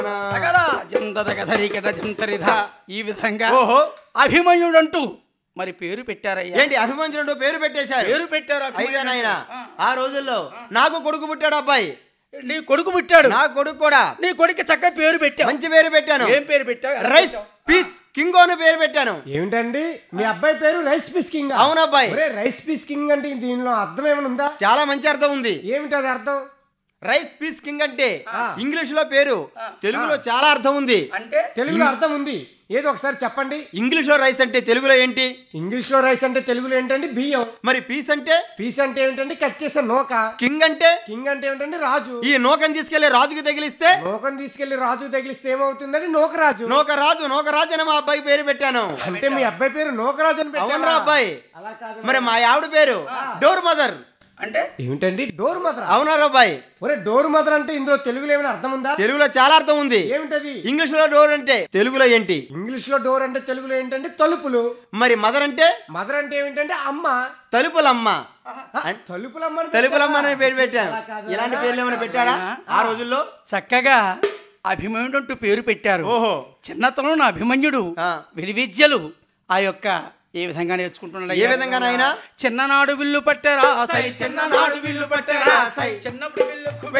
తగదా జందదగధరికట జంతరిధ ఈ విధంగా ఓహో అభిమన్యుడంటూ మరి పేరు పెట్టారయ్యా ఏంటి అభిమంత్రుడు పేరు పెట్టేశారు పేరు పెట్టారు అయితే అభిమన్యుడు. నాయన ఆ. ఆ రోజుల్లో నాకు కొడుకు పుట్టాడు అబ్బాయి నీ కొడుకు పుట్టాడు నా కొడుకు కూడా నీ కొడుకు చక్కగా పేరు పెట్టావు మంచి పేరు పెట్టాను ఏం పేరు పెట్టావు ఎలా రైస్ పెట్టావు? పీస్ కింగ్ అని పేరు పెట్టాను ఏమిటండి మీ అబ్బాయి పేరు రైస్ పీస్ కింగ్ అవును అబ్బాయి రైస్ పీస్ కింగ్ అంటే దీనిలో అర్థం ఏమైనా ఉందా చాలా మంచి అర్థం ఉంది ఏమిటి అది అర్థం రైస్ పీస్ కింగ్ అంటే ఇంగ్లీష్ లో పేరు తెలుగులో చాలా అర్థం ఉంది అంటే తెలుగులో అర్థం ఉంది ఏదో ఒకసారి చెప్పండి ఇంగ్లీష్ లో రైస్ అంటే తెలుగులో ఏంటి ఇంగ్లీష్ లో రైస్ అంటే తెలుగులో ఏంటంటే బియ్యం మరి పీస్ అంటే పీస్ అంటే ఏమిటంటే కట్ చేసే నోక కింగ్ అంటే కింగ్ అంటే ఏమిటంటే రాజు ఈ నూకని తీసుకెళ్లి రాజుకి తగిలిస్తే నోకని తీసుకెళ్లి రాజు తగిలిస్తే ఏమవుతుందని నోక రాజు నూక రాజు నూక రాజు అని మా అబ్బాయి పేరు పెట్టాను అంటే మీ అబ్బాయి పేరు నోకరాజు అని పెట్టారా? అవునరా అబ్బాయి అలా కాదు మరి మా ఆవిడ పేరు డోర్ మదర్ అంటే ఏమిటండి డోర్ మదర్ అవునరా అబ్బాయి ఒరే డోర్ మదర్ అంటే ఇందులో తెలుగులో ఏమైనా అర్థం ఉందా తెలుగులో చాలా అర్థం ఉంది ఏమిటది ఇంగ్లీష్ లో డోర్ అంటే తెలుగులో ఏంటి ఇంగ్లీష్ లో డోర్ అంటే తెలుగులో ఏంటంటే తలుపులు మరి మదర్ అంటే మదర్ అంటే ఏమిటంటే అమ్మ తలుపులమ్మ తలుపులమ్మ అని తలుపులమ్మ అని పేరు అలా పెట్టాను కాదు. ఇలాంటి పేర్లు ఏమైనా పెట్టారా ఆ రోజుల్లో చక్కగా అభిమన్యుడు అంటూ పేరు పెట్టారు ఓహో చిన్నతనంలో నా అభిమన్యుడు ఆ. విలువిద్యలు ఆ యొక్క ఏ విధంగా నేర్చుకుంటున్నాడు ఏ విధంగా నాయనా? చిన్ననాడు విల్లు పట్టరా సై చిన్ననాడు విల్లు పట్టరా సై చిన్నప్పుడు విల్లు